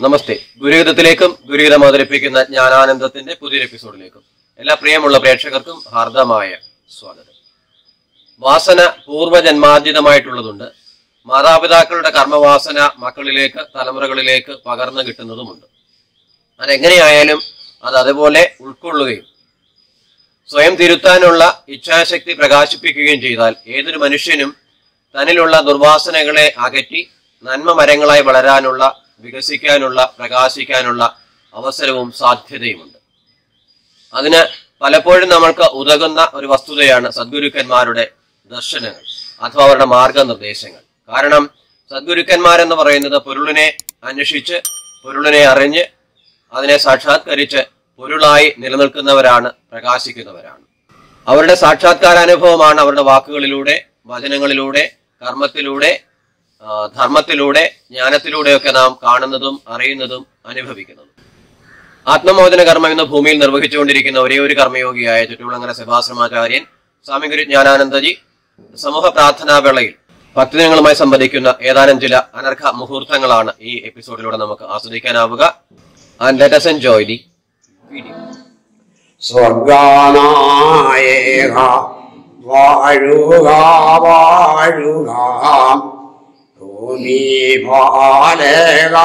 നമസ്തേ ഗുരുഹിതത്തിലേക്കും ഗുരുഹിതം അവതരിപ്പിക്കുന്ന ജ്ഞാനാനന്ദത്തിന്റെ പുതിയൊരു എപ്പിസോഡിലേക്കും എല്ലാ പ്രിയമുള്ള പ്രേക്ഷകർക്കും ഹാർദമായ സ്വാഗതം വാസന പൂർവ്വജന്മാർജിതമായിട്ടുള്ളതുണ്ട് മാതാപിതാക്കളുടെ കർമ്മവാസന മക്കളിലേക്ക് തലമുറകളിലേക്ക് പകർന്നു കിട്ടുന്നതുമുണ്ട് അതെങ്ങനെയായാലും അത് അതുപോലെ ഉൾക്കൊള്ളുകയും സ്വയം തിരുത്താനുള്ള ഇച്ഛാശക്തി പ്രകാശിപ്പിക്കുകയും ചെയ്താൽ ഏതൊരു മനുഷ്യനും തന്നിലുള്ള ദുർവാസനകളെ അകറ്റി നന്മ മരങ്ങളായി വളരാനുള്ള വികസിക്കാനുള്ള പ്രകാശിക്കാനുള്ള അവസരവും സാധ്യതയുമുണ്ട് അതിന് പലപ്പോഴും നമ്മൾക്ക് ഉതകുന്ന ഒരു വസ്തുതയാണ് സദ്ഗുരുക്കന്മാരുടെ ദർശനങ്ങൾ അഥവാ അവരുടെ മാർഗനിർദ്ദേശങ്ങൾ കാരണം സദ്ഗുരുക്കന്മാരെന്ന് പറയുന്നത് പൊരുളിനെ അന്വേഷിച്ച് പൊരുളിനെ അറിഞ്ഞ് അതിനെ സാക്ഷാത്കരിച്ച് പൊരുളായി നിലനിൽക്കുന്നവരാണ് പ്രകാശിക്കുന്നവരാണ് അവരുടെ സാക്ഷാത്കാര അനുഭവമാണ് അവരുടെ വാക്കുകളിലൂടെ വചനങ്ങളിലൂടെ കർമ്മത്തിലൂടെ ആ, ധർമ്മത്തിലൂടെ ജ്ഞാനത്തിലൂടെയൊക്കെ നാം കാണുന്നതും അറിയുന്നതും അനുഭവിക്കുന്നതും ആത്മമോചന കർമ്മം ഇന്ന് ഭൂമിയിൽ നിർവഹിച്ചുകൊണ്ടിരിക്കുന്ന ഒരേ ഒരു കർമ്മയോഗിയായ ചുറ്റുവിളങ്ങര ശിവാശ്രമാചാര്യൻ സ്വാമി ഗുരു ജ്ഞാനാനന്ദജി സമൂഹ പ്രാർത്ഥനാ വേളയിൽ ഭക്തജനങ്ങളുമായി സംവദിക്കുന്ന ഏതാനും ചില അനർഘ മുഹൂർത്തങ്ങളാണ് ഈ എപ്പിസോഡിലൂടെ നമുക്ക് ആസ്വദിക്കാനാവുക and let us enjoy the video. സ്വർഗാനായേക വാഴുക വാഴുക ഭൂമി പാലക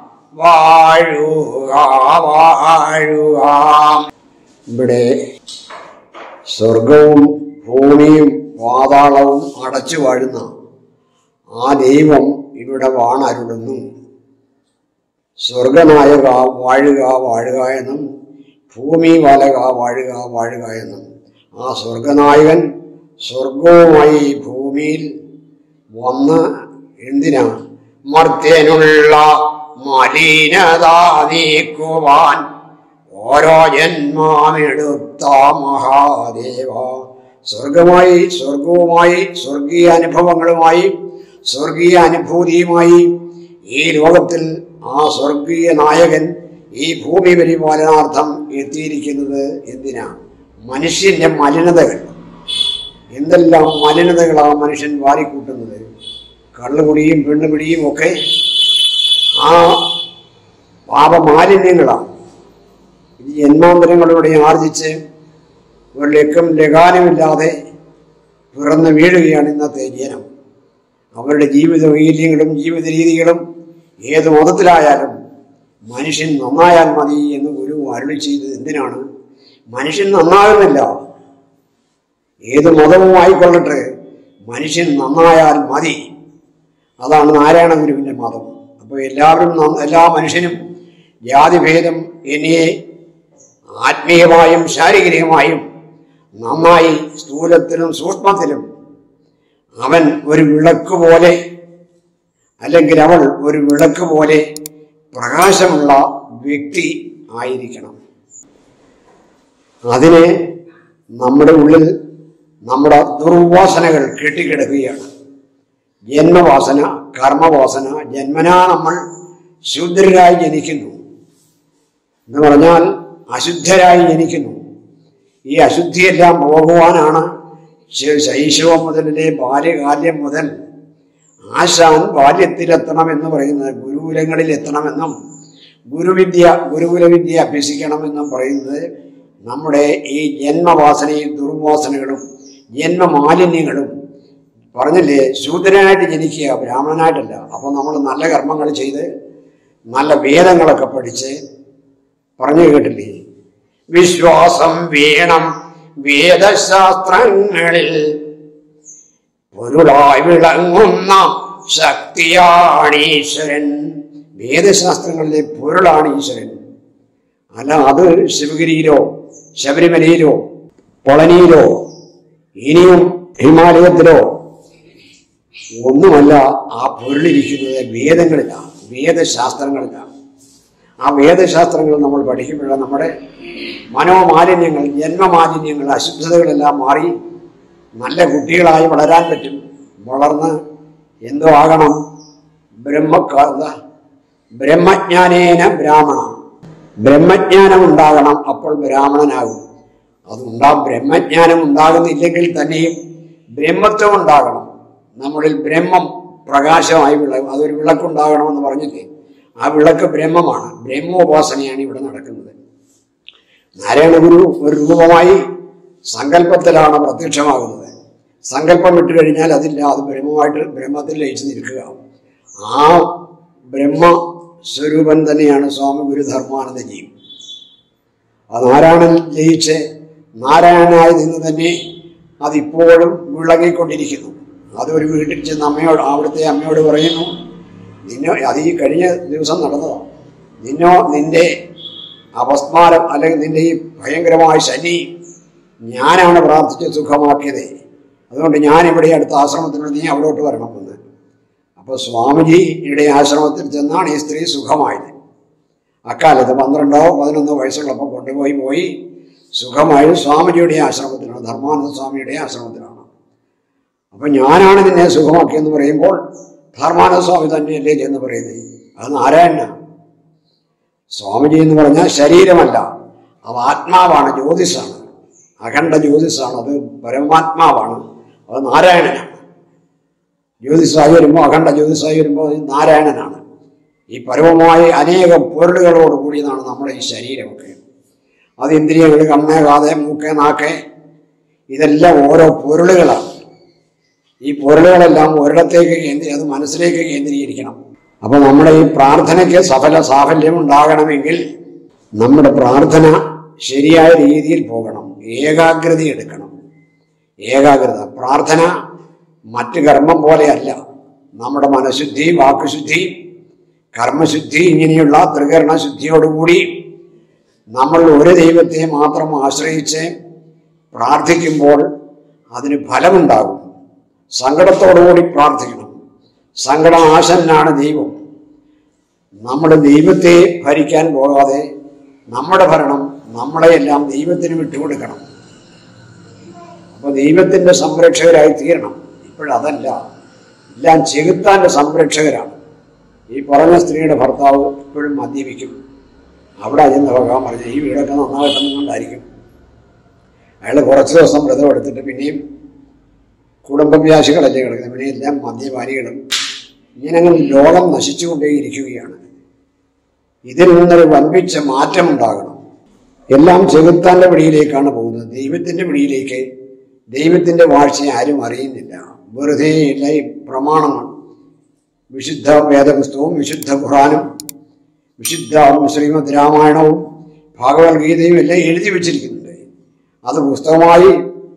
വാഴുക വാഴുക ഇവിടെ സ്വർഗവും ഭൂമിയും പാതാളവും അടച്ചു വാഴുന്ന ആ ദൈവം ഇവിടെ വാണരുളുന്നു സ്വർഗനായക വാഴുക വാഴുക എന്നും ഭൂമി വലക വാഴുക വാഴുക എന്നും ആ സ്വർഗനായകൻ സ്വർഗവുമായി ഭൂമിയിൽ വന്ന് എന്തിനാ മർത്യനുള്ള മലിനത നീക്കുവാൻ ഓരോ ജന്മാമെടുത്ത മഹാദേവ സ്വർഗമായി സ്വർഗവുമായി സ്വർഗീയ അനുഭവങ്ങളുമായി സ്വർഗീയ അനുഭൂതിയുമായി ഈ ലോകത്തിൽ ആ സ്വർഗീയ നായകൻ ഈ ഭൂമി പരിപാലനാർത്ഥം എത്തിയിരിക്കുന്നത് എന്തിനാ മനുഷ്യന്റെ മലിനതകൾ എന്തെല്ലാം മലിനതകളാ മനുഷ്യൻ വാരിക്കൂട്ടുന്നത് കള്ളുകുടിയും പെണ്ണുപിടിയും ഒക്കെ ആ പാപമാലിന്യങ്ങളാണ് ഇത് ജന്മാന്തരങ്ങളിലൂടെ ആർജിച്ച് ഒരു ലക്കം ലഗാനമില്ലാതെ പിറന്ന് വീഴുകയാണ് ഇന്നത്തെ ജനം അവരുടെ ജീവിത വൈകല്യങ്ങളും ജീവിത രീതികളും ഏത് മതത്തിലായാലും മനുഷ്യൻ നന്നായാൽ മതി എന്ന് ഗുരു അരുളി ചെയ്തത് എന്തിനാണ് മനുഷ്യൻ നന്നാകുന്നില്ല ഏത് മതവും ആയിക്കൊള്ളട്ടെ മനുഷ്യൻ നന്നായാൽ മതി അതാണ് നാരായണ ഗുരുവിൻ്റെ മതം അപ്പോൾ എല്ലാവരും നന്ന- എല്ലാ മനുഷ്യനും ജാതിഭേദം എന്നിയെ ആത്മീയമായും ശാരീരികമായും നന്നായി സ്ഥൂലത്തിലും സൂക്ഷ്മത്തിലും അവൻ ഒരു വിളക്ക് പോലെ അല്ലെങ്കിൽ അവൾ ഒരു വിളക്ക് പോലെ പ്രകാശമുള്ള വ്യക്തി ആയിരിക്കണം അതിന് നമ്മുടെ ഉള്ളിൽ നമ്മുടെ ദുർവാസനകൾ കെട്ടിക്കിടക്കുകയാണ് ജന്മവാസന കർമ്മവാസന ജന്മനാ നമ്മൾ ശൂദ്രരായി ജനിക്കുന്നു എന്ന് പറഞ്ഞാൽ അശുദ്ധരായി ജനിക്കുന്നു ഈ അശുദ്ധിയെല്ലാം പോകുവാനാണ് ശ- ശൈശവം മുതലിലെ ബാല്യകാലം മുതൽ ആശാൻ ബാല്യത്തിലെത്തണമെന്ന് പറയുന്നത് ഗുരുകുലങ്ങളിൽ എത്തണമെന്നും ഗുരുവിദ്യ ഗുരുകുലവിദ്യ അഭ്യസിക്കണമെന്നും പറയുന്നത് നമ്മുടെ ഈ ജന്മവാസനയും ദുർവാസനകളും ജന്മമാലിന്യങ്ങളും പറഞ്ഞില്ലേ ശൂദ്രനായിട്ട് ജനിക്കുക ബ്രാഹ്മണനായിട്ടല്ല അപ്പോൾ നമ്മൾ നല്ല കർമ്മങ്ങൾ ചെയ്ത് നല്ല വേദങ്ങളൊക്കെ പഠിച്ച് പറഞ്ഞു കേട്ടില്ലേ വിശ്വാസം വേണം വേദശാസ്ത്രങ്ങളിൽ പൊരുളായി വിളങ്ങുന്ന ശക്തിയാണ് ഈശ്വരൻ വേദശാസ്ത്രങ്ങളിലെ പൊരുളാണ് ഈശ്വരൻ അല്ല അത് ശിവഗിരിയിലോ ശബരിമലയിലോ പളനിയിലോ ഇനിയും ഹിമാലയത്തിലോ ഒന്നുമല്ല ആ പൊരുളിരിക്കുന്നത് വേദങ്ങളിലാണ് വേദശാസ്ത്രങ്ങളിലാണ് ആ വേദശാസ്ത്രങ്ങൾ നമ്മൾ പഠിക്കുമ്പോഴാണ് നമ്മുടെ മനോമാലിന്യങ്ങൾ ജന്മമാലിന്യങ്ങൾ അശുദ്ധതകളെല്ലാം മാറി നല്ല കുട്ടികളായി വളരാൻ പറ്റും വളർന്ന് എന്തോ ആകണം ബ്രഹ്മ ബ്രഹ്മജ്ഞാനേന ബ്രാഹ്മണ ബ്രഹ്മജ്ഞാനം ഉണ്ടാകണം അപ്പോൾ ബ്രാഹ്മണനാകും അതുണ്ടാ ബ്രഹ്മജ്ഞാനം ഉണ്ടാകുന്നില്ലെങ്കിൽ തന്നെയും ബ്രഹ്മത്വം ഉണ്ടാകണം നമ്മളിൽ ബ്രഹ്മം പ്രകാശമായി വിള അതൊരു വിളക്കുണ്ടാകണമെന്ന് പറഞ്ഞില്ലേ ആ വിളക്ക് ബ്രഹ്മമാണ് ബ്രഹ്മോപാസനയാണ് ഇവിടെ നടക്കുന്നത് നാരായണ ഗുരു ഒരു രൂപമായി സങ്കല്പത്തിലാണ് പ്രത്യക്ഷമാകുന്നത് സങ്കല്പം വിട്ടു കഴിഞ്ഞാൽ അതില്ല അത് ബ്രഹ്മമായിട്ട് ബ്രഹ്മത്തിൽ ലയിച്ചു നിൽക്കുക ആ ബ്രഹ്മ സ്വരൂപൻ തന്നെയാണ് സ്വാമി ഗുരു ധർമാനന്ദജിയും ആ നാരായണൻ ലയിച്ച് നാരായണനായി നിന്ന് തന്നെ അതിപ്പോഴും വിളങ്ങിക്കൊണ്ടിരിക്കുന്നു അതൊരു വീട്ടിൽ ചെന്ന് അമ്മയോട് അവിടുത്തെ അമ്മയോട് പറയുന്നു നിന്നോ അത് ഈ കഴിഞ്ഞ ദിവസം നടന്നതാണ് നിന്നോ നിന്റെ അപസ്മാരം അല്ലെങ്കിൽ നിന്റെ ഈ ഭയങ്കരമായ ശനി ഞാനാണ് പ്രാർത്ഥിച്ച് സുഖമാക്കിയത് അതുകൊണ്ട് ഞാൻ ഇവിടെ അടുത്ത ആശ്രമത്തിനോട് നീ അവിടോട്ട് വരണമെന്ന് അപ്പോൾ സ്വാമിജിയുടെ ആശ്രമത്തിൽ ചെന്നാണ് ഈ സ്ത്രീ സുഖമായത് അക്കാലത്ത് പന്ത്രണ്ടോ പതിനൊന്നോ വയസ്സുള്ളപ്പോൾ കൊണ്ടുപോയി പോയി സുഖമായത് സ്വാമിജിയുടെ ആശ്രമത്തിലാണ് ധർമാനന്ദ സ്വാമിയുടെ ആശ്രമത്തിലാണ് അപ്പൊ ഞാനാണ് നിന്നെ സുഖമാക്കിയെന്ന് പറയുമ്പോൾ ധർമാനന്ദ സ്വാമി തന്നെയല്ലേ എന്ന് പറയുന്നത് അത് നാരായണ സ്വാമിജി എന്ന് പറഞ്ഞാൽ ശരീരമല്ല അത് ആത്മാവാണ് ജ്യോതിസാണ് അഖണ്ഡ ജ്യോതിസാണ് അത് പരമാത്മാവാണ് അത് നാരായണനാണ് ജ്യോതിസായി വരുമ്പോൾ അഖണ്ഡ ജ്യോതിസായി വരുമ്പോൾ അത് നാരായണനാണ് ഈ പരമമായ അനേകം പൊരുളുകളോട് കൂടിയതാണ് നമ്മുടെ ഈ ശരീരമൊക്കെ അത് ഇന്ദ്രിയങ്ങൾ കണ്ണ് കാത് മൂക്ക് നാക്ക് ഇതെല്ലാം ഓരോ പൊരുളുകളാണ് ഈ പൊരുളുകളെല്ലാം ഒരിടത്തേക്ക് കേന്ദ്രീ അത് മനസ്സിലേക്ക് കേന്ദ്രീകരിക്കണം അപ്പൊ നമ്മുടെ ഈ പ്രാർത്ഥനയ്ക്ക് സഫല സാഫല്യം ഉണ്ടാകണമെങ്കിൽ നമ്മുടെ പ്രാർത്ഥന ശരിയായ രീതിയിൽ പോകണം ഏകാഗ്രത എടുക്കണം ഏകാഗ്രത പ്രാർത്ഥന മറ്റ് കർമ്മം പോലെയല്ല നമ്മുടെ മനഃശുദ്ധി വാക്കുശുദ്ധി കർമ്മശുദ്ധി ഇങ്ങനെയുള്ള ത്രികരണ ശുദ്ധിയോടുകൂടി നമ്മൾ ഒരു ദൈവത്തെ മാത്രം ആശ്രയിച്ച് പ്രാർത്ഥിക്കുമ്പോൾ അതിന് ഫലമുണ്ടാകും സങ്കടത്തോടുകൂടി പ്രാർത്ഥിക്കണം സങ്കടാശനാണ് ദൈവം നമ്മുടെ ദൈവത്തെ ഭരിക്കാൻ പോകാതെ നമ്മുടെ ഭരണം നമ്മളെയെല്ലാം ദൈവത്തിന് വിട്ടുകൊടുക്കണം അപ്പോൾ ദൈവത്തിൻ്റെ സംരക്ഷകരായി തീരണം ഇപ്പോഴതല്ല എല്ലാം ചെകുത്താൻ്റെ സംരക്ഷകരാണ് ഈ പറഞ്ഞ സ്ത്രീയുടെ ഭർത്താവ് ഇപ്പോഴും മദ്യപിക്കും അവിടെ ചെന്ന് പോകാൻ പറഞ്ഞു ഈ വീടൊക്കെ നന്നാകട്ടെന്നുകൊണ്ടായിരിക്കും അയാൾ കുറച്ച് ദിവസം വ്രതം എടുത്തിട്ട് പിന്നെയും കുടുംബവ്യാസികളല്ലേ കിടക്കുന്നത് പിന്നെ എല്ലാം മദ്യപാനികളും ഇങ്ങനെ അങ്ങനെ ലോകം നശിച്ചുകൊണ്ടേയിരിക്കുകയാണ് ഇതിൽ നിന്നൊരു വൻപിച്ച മാറ്റമുണ്ടാകണം എല്ലാം ചെകുത്താന്റെ പിടിയിലേക്കാണ് പോകുന്നത് ദൈവത്തിന്റെ പിടിയിലേക്ക് ദൈവത്തിന്റെ വാഴ്ചയെ ആരും അറിയുന്നില്ല വെറുതെ ഇല്ല ഈ പ്രമാണങ്ങൾ വിശുദ്ധ വേദപുസ്തകവും വിശുദ്ധ ഖുറാനും വിശുദ്ധ ശ്രീമദ് രാമായണവും ഭഗവത്ഗീതയും എല്ലാം എഴുതി വെച്ചിരിക്കുന്നുണ്ട് അത് പുസ്തകമായി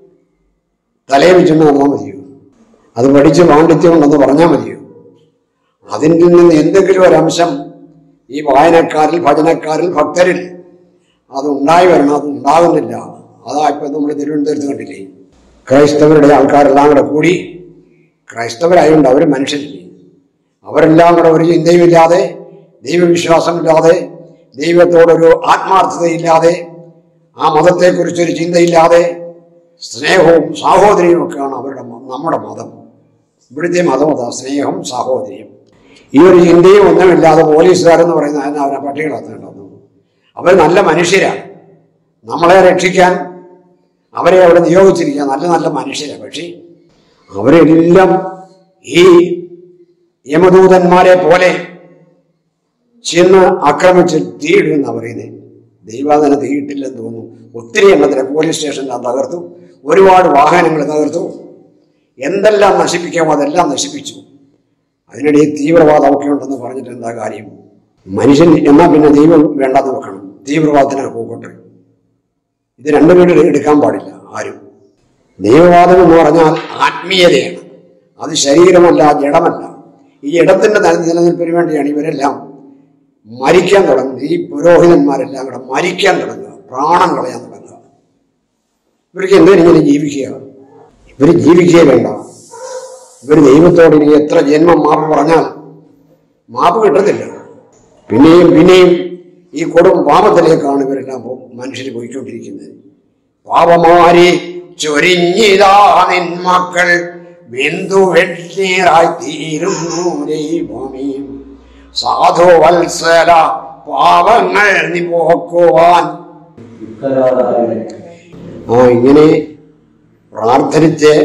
തലയെ വെച്ചുകൊണ്ട് നടന്നാൽ മതിയോ അത് പഠിച്ച് പാണ്ഡിത്യം ഉണ്ടെന്ന് പറഞ്ഞാൽ മതിയോ അതിൽ നിന്ന് എന്തെങ്കിലും ഒരു അംശം ഈ വായനക്കാരിൽ ഭജനക്കാരിൽ ഭക്തരിൽ അത് ഉണ്ടായി വരണം അത് ഉണ്ടാകുന്നില്ല അതാ ഇപ്പം നമ്മൾ തിരുവനന്തപുരത്ത് കണ്ടില്ലേ ക്രൈസ്തവരുടെ ആൾക്കാരെല്ലാം കൂടെ കൂടി ക്രൈസ്തവരായതുകൊണ്ട് അവർ മനുഷ്യരില്ലേ അവരെല്ലാം കൂടെ ഒരു ചിന്തയുമില്ലാതെ ദൈവവിശ്വാസമില്ലാതെ ദൈവത്തോടൊരു ആത്മാർത്ഥതയില്ലാതെ ആ മതത്തെക്കുറിച്ചൊരു ചിന്തയില്ലാതെ സ്നേഹവും സാഹോദര്യവും ഒക്കെയാണ് അവരുടെ മ- നമ്മുടെ മതം ഇവിടുത്തെ മതം അതാ സ്നേഹം സാഹോദര്യം ഈ ഒരു ചിന്തയും ഒന്നുമില്ലാതെ പോലീസുകാരെന്ന് പറയുന്ന അതിന് അവരെ പട്ടികളത്തുണ്ടാകുന്നു അവർ നല്ല മനുഷ്യരാണ് നമ്മളെ രക്ഷിക്കാൻ അവരെ അവിടെ നിയോഗിച്ചിരിക്കുക നല്ല നല്ല മനുഷ്യരാണ് പക്ഷേ അവരെല്ലാം ഈ യമദൂതന്മാരെ പോലെ ചെന്ന് ആക്രമിച്ച് തീയിടുമെന്നാ പറയുന്നത് ദൈവാദന തീയിട്ടില്ലെന്ന് തോന്നുന്നു ഒത്തിരി എണ്ണത്തിന് പോലീസ് സ്റ്റേഷനിൽ തകർത്തു ഒരുപാട് വാഹനങ്ങൾ തകർത്തു എന്തെല്ലാം നശിപ്പിക്കാമോ അതെല്ലാം നശിപ്പിച്ചു അതിനിടയിൽ തീവ്രവാദമൊക്കെ ഉണ്ടെന്ന് പറഞ്ഞിട്ട് എന്താ കാര്യം മനുഷ്യൻ എന്നാൽ പിന്നെ ദൈവം വേണ്ടെന്ന് വെക്കണം തീവ്രവാദത്തിനൊക്കെ പോകട്ടെ ഇത് രണ്ടുപേരും എടുക്കാൻ പാടില്ല ആരും ദൈവവാദം എന്ന് പറഞ്ഞാൽ ആത്മീയതയാണ് അത് ശരീരമല്ല ജഡമല്ല ഈ ജഡത്തിന്റെ നില- നിലനിൽപ്പിന് വേണ്ടിയാണ് ഇവരെല്ലാം മരിക്കാൻ തുടങ്ങുന്നത് ഈ പുരോഹിതന്മാരെല്ലാം കൂടെ മരിക്കാൻ തുടങ്ങുക പ്രാണം കളയാൻ തുടങ്ങുക ഇവർക്ക് എന്തിനാ ഇങ്ങനെ ജീവിക്കുക ഇവർ ജീവിക്കുകയേ വേണ്ട ഇവർ ദൈവത്തോട് ഇനി എത്ര ജന്മം മാപ്പ് പറഞ്ഞാൽ മാപ്പ് കിട്ടത്തില്ല പിന്നെയും പിന്നെയും ഈ കൊടും പാപത്തിലേക്കാണ് ഇവരെല്ലാം പോ- മനുഷ്യർ പോയിക്കൊണ്ടിരിക്കുന്നത് പാപമാരി ചൊരിഞ്ഞിതാ നിൻ മക്കൾ ബിന്ദു വെണ്ണീറായി തീരുന്നു ദൈവമേ സാധു വത്സല പാപങ്ങൾ നീ പോക്കുവാൻ ആ ഇങ്ങനെ പ്രാർത്ഥിച്ച്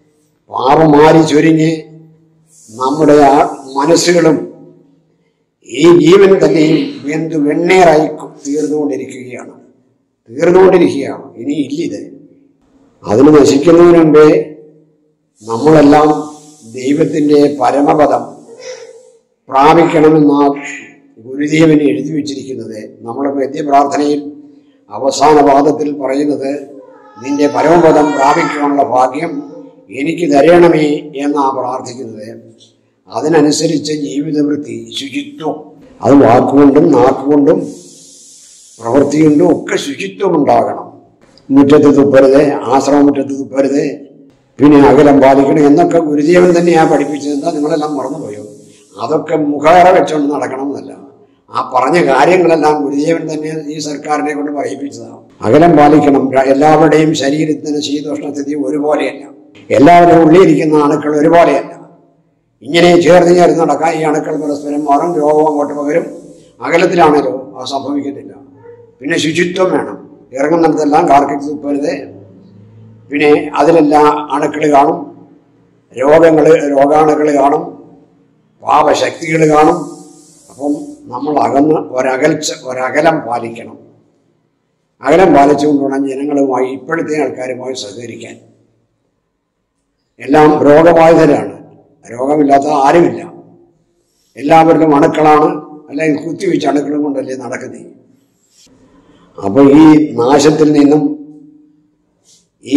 പാപമാരി ചൊരിഞ്ഞ് നമ്മുടെ ആ മനസ്സുകളും ഈ ജീവൻ തന്നെയും വെന്തു വെണ്ണേറായി തീർന്നുകൊണ്ടിരിക്കുകയാണ് തീർന്നുകൊണ്ടിരിക്കുകയാണ് ഇനി ഇല്ലിത് അതിന് നശിക്കുന്നതിന് മുമ്പേ നമ്മളെല്ലാം ദൈവത്തിന്റെ പരമപദം പ്രാപിക്കണമെന്ന ഗുരുദേവന് എഴുതി വച്ചിരിക്കുന്നത് നമ്മുടെ പ്രാർത്ഥനയിൽ അവസാന പാദത്തിൽ പറയുന്നത് നിന്റെ പരമപദം പ്രാപിക്കാനുള്ള ഭാഗ്യം എനിക്ക് തരണമേ എന്നാ പ്രാർത്ഥിക്കുന്നത് അതിനനുസരിച്ച് ജീവിതവൃത്തി ശുചിത്വം അത് വാക്കുകൊണ്ടും നാക്കുകൊണ്ടും പ്രവൃത്തി കൊണ്ടും ഒക്കെ ശുചിത്വം ഉണ്ടാകണം മുറ്റത്ത് തുപ്പരുത് ആശ്രമമുറ്റത്ത് തുപ്പരുത് പിന്നെ അകലം പാലിക്കണം എന്നൊക്കെ ഗുരുദേവൻ തന്നെയാ പഠിപ്പിച്ചത് എന്താ നിങ്ങളെല്ലാം മറന്നുപോയോ അതൊക്കെ മുഖേറ വെച്ചുകൊണ്ട് നടക്കണമെന്നല്ല ആ പറഞ്ഞ കാര്യങ്ങളെല്ലാം ഗുരുദേവൻ തന്നെ ഈ സർക്കാരിനെ കൊണ്ട് പറയിപ്പിച്ചതാണ് അകലം പാലിക്കണം ര- എല്ലാവരുടെയും ശരീരത്തിന് ശീതോഷ്ണസ്ഥിതി ഒരുപോലെയല്ല എല്ലാവരും ഉള്ളിയിരിക്കുന്ന അണുക്കൾ ഒരുപോലെയല്ല ഇങ്ങനെ ചേർന്ന് ചേർന്ന് നടക്കാൻ ഈ അണുക്കൾ പരസ്പരം മാറും രോഗം അങ്ങോട്ട് പകരും അകലത്തിലാണല്ലോ അത് സംഭവിക്കത്തില്ല പിന്നെ ശുചിത്വം വേണം ഇറങ്ങുന്നിടത്തെല്ലാം കാർക്കിക്ക് തുപ്പരുത് പിന്നെ അതിലെല്ലാം അണുക്കൾ കാണും രോഗങ്ങൾ രോഗാണുക്കൾ കാണും പാപശക്തികൾ കാണും അപ്പം നമ്മൾ അകന്ന് ഒരകൽച്ച ഒരകലം പാലിക്കണം അകലം പാലിച്ചുകൊണ്ട് വേണം ജനങ്ങളുമായി ഇപ്പോഴത്തെ ആൾക്കാരുമായി സഹകരിക്കാൻ എല്ലാം രോഗബാധിതരാണ് രോഗമില്ലാത്ത ആരുമില്ല എല്ലാവരിലും അണുക്കളാണ് അല്ലെങ്കിൽ കുത്തിവെച്ച അണുക്കളും കൊണ്ടല്ലേ നടക്കുന്നത് അപ്പൊ ഈ നാശത്തിൽ നിന്നും ഈ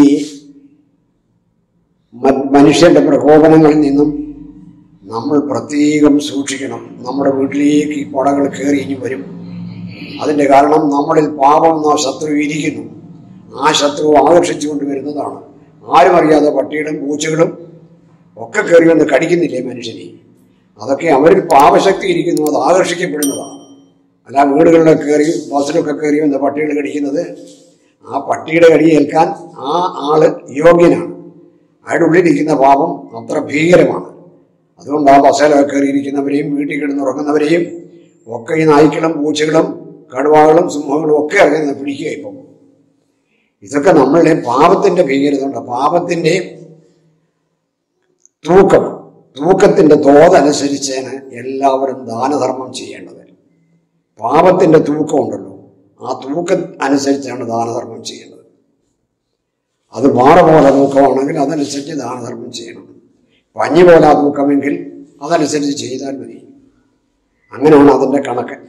മ- മനുഷ്യന്റെ പ്രകോപനങ്ങളിൽ നിന്നും നമ്മൾ പ്രത്യേകം സൂക്ഷിക്കണം നമ്മുടെ വീട്ടിലേക്ക് ഈ പടകൾ കയറി ഇനി വരും അതിന്റെ കാരണം നമ്മളിൽ പാപം എന്ന ശത്രു ഇരിക്കുന്നു ആ ശത്രു ആകർഷിച്ചുകൊണ്ട് വരുന്നതാണ് ആരും അറിയാതെ പട്ടികളും പൂച്ചകളും ഒക്കെ കയറി വന്ന് കടിക്കുന്നില്ലേ മനുഷ്യനെ അതൊക്കെ അവരിൽ പാപശക്തി ഇരിക്കുന്നു അത് ആകർഷിക്കപ്പെടുന്നതാണ് അല്ല വീടുകളിലൊക്കെ കയറി ബസ്സിലൊക്കെ കയറി വന്ന് പട്ടികൾ കടിക്കുന്നത് ആ പട്ടിയുടെ കടി ഏൽക്കാൻ ആ ആള് യോഗ്യനാണ് അയാളുടെ ഉള്ളിലിരിക്കുന്ന പാപം അത്ര ഭീകരമാണ് അതുകൊണ്ട് ആ ബസ്സിലൊക്കെ കയറിയിരിക്കുന്നവരെയും വീട്ടിൽ കിടന്നുറങ്ങുന്നവരെയും ഒക്കെ ഈ നായ്ക്കളും പൂച്ചകളും കടുവകളും സിംഹങ്ങളും ഒക്കെ ഇറങ്ങി പിടിക്കുക ഇപ്പം ഇതൊക്കെ നമ്മളുടെ പാപത്തിന്റെ ഭീകരത ഉണ്ട് പാപത്തിന്റെ തൂക്കം തൂക്കത്തിന്റെ തോതനുസരിച്ചാണ് എല്ലാവരും ദാനധർമ്മം ചെയ്യേണ്ടത് പാപത്തിന്റെ തൂക്കം ഉണ്ടല്ലോ ആ തൂക്കം അനുസരിച്ചാണ് ദാനധർമ്മം ചെയ്യേണ്ടത് അത് പാറ പോലെ തൂക്കമാണെങ്കിൽ അതനുസരിച്ച് ദാനധർമ്മം ചെയ്യണം പഞ്ഞി പോലെ ആ തൂക്കമെങ്കിൽ അതനുസരിച്ച് ചെയ്താൽ മതി അങ്ങനെയാണ് അതിന്റെ കണക്ക്